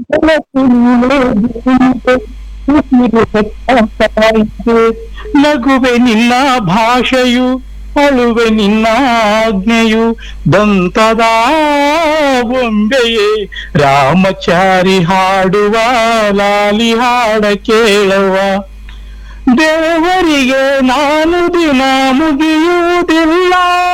ನಗುವೆ ನಿನ್ನ ಭಾಷೆಯು ಅಳುವೆ ನಿನ್ನ ಆಜ್ಞೆಯು ದಂತದ ಬೊಂಬೆಯೇ ರಾಮಚಾರಿ ಹಾಡುವ ಲಾಲಿ ಹಾಡ ಕೇಳುವ ದೇವರಿಗೆ ನಾನು ದಿನ ಮುಗಿಯುವುದಿಲ್ಲ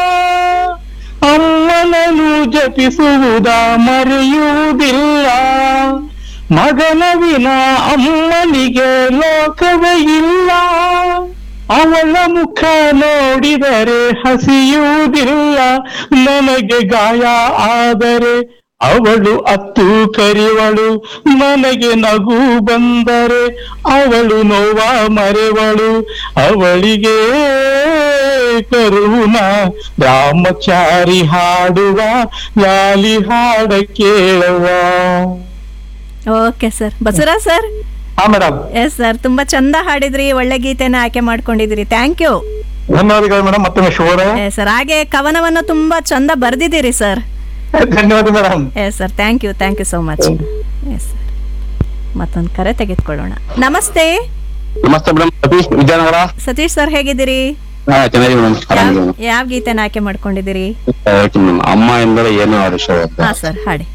ಅಮ್ಮನನ್ನು ಜಪಿಸುವುದ ಮರೆಯುವುದಿಲ್ಲ ಮಗನ ವಿನ ಅಮ್ಮನಿಗೆ ಲೋಕವೇ ಇಲ್ಲ ಅವಳ ಮುಖ ನೋಡಿದರೆ ಹಸಿಯುವುದಿಲ್ಲ ನನಗೆ ಗಾಯ ಆದರೆ ಅವಳು ಅತ್ತು ಕರಿವಳು ನನಗೆ ನಗು ಬಂದರೆ ಅವಳು ನೋವ ಮರೆವಳು ಅವಳಿಗೆ ಕರುಣ ರಾಮಚಾರಿ ಹಾಡುವ ಲಾಲಿ ಹಾಡ ಕೇಳುವ ಓಕೆ ಸರ್ ಬಸವರಾಜ್ ಸರ್ ಹಾ ಮೇಡಮ್ ಎಸ್ ಸರ್ ತುಂಬಾ ಚಂದ ಹಾಡಿದ್ರಿ ಒಳ್ಳೆ ಗೀತೆನ ಆಯ್ಕೆ ಮಾಡ್ಕೊಂಡಿದ್ರಿ ಥ್ಯಾಂಕ್ ಯು ಧನ್ಯವಾದಗಳು ಮೇಡಮ್ ಮತ್ತೊಮ್ಮೆ ಶುಭ ಎಸ್ ಸರ್ ಹಾಗೆ ಕವನವನ್ನು ತುಂಬಾ ಚಂದ ಬರ್ದಿದ್ದೀರಿ ಸರ್ ಧನ್ಯವಾದ madam yes sir thank you thank you so much yes sir ಮತ್ತೊಂದು ಕರೆ ತೆಗೆದುಕೊಳ್ಳೋಣ ನಮಸ್ತೆ ನಮಸ್ತೆ ಮೇಡಮ್ ಸತೀಶ್ ವಿದ್ಯಾನಗರ ಸತೀಶ್ ಸರ್ ಹೇಗಿದ್ದೀರಿ ಹಾ ಚೆನ್ನಾಗಿ ಮೇಡಮ್ ಯಾವ ಯಾವ ಗೀತೆನ ಆಯ್ಕೆ ಮಾಡ್ಕೊಂಡಿದ್ದೀರಿ ಮೇಡಮ್ ಅಮ್ಮ ಎಂದರೆ ಏನು ಹರ್ಷ ಹಾ ಸರ್ ಹಾಡಿ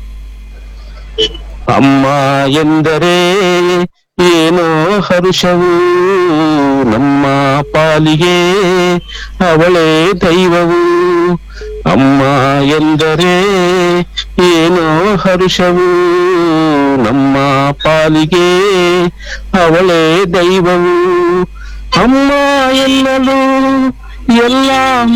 ಅಮ್ಮ ಎಂದರೆ ಏನೋ ಹರುಷವು ನಮ್ಮ ಪಾಲಿಗೆ ಅವಳೇ ದೈವವು ಅಮ್ಮ ಎಂದರೆ ಏನೋ ಹರುಷವು ನಮ್ಮ ಪಾಲಿಗೆ ಅವಳೇ ದೈವವು ಅಮ್ಮ ಎನ್ನಲು ಎಲ್ಲ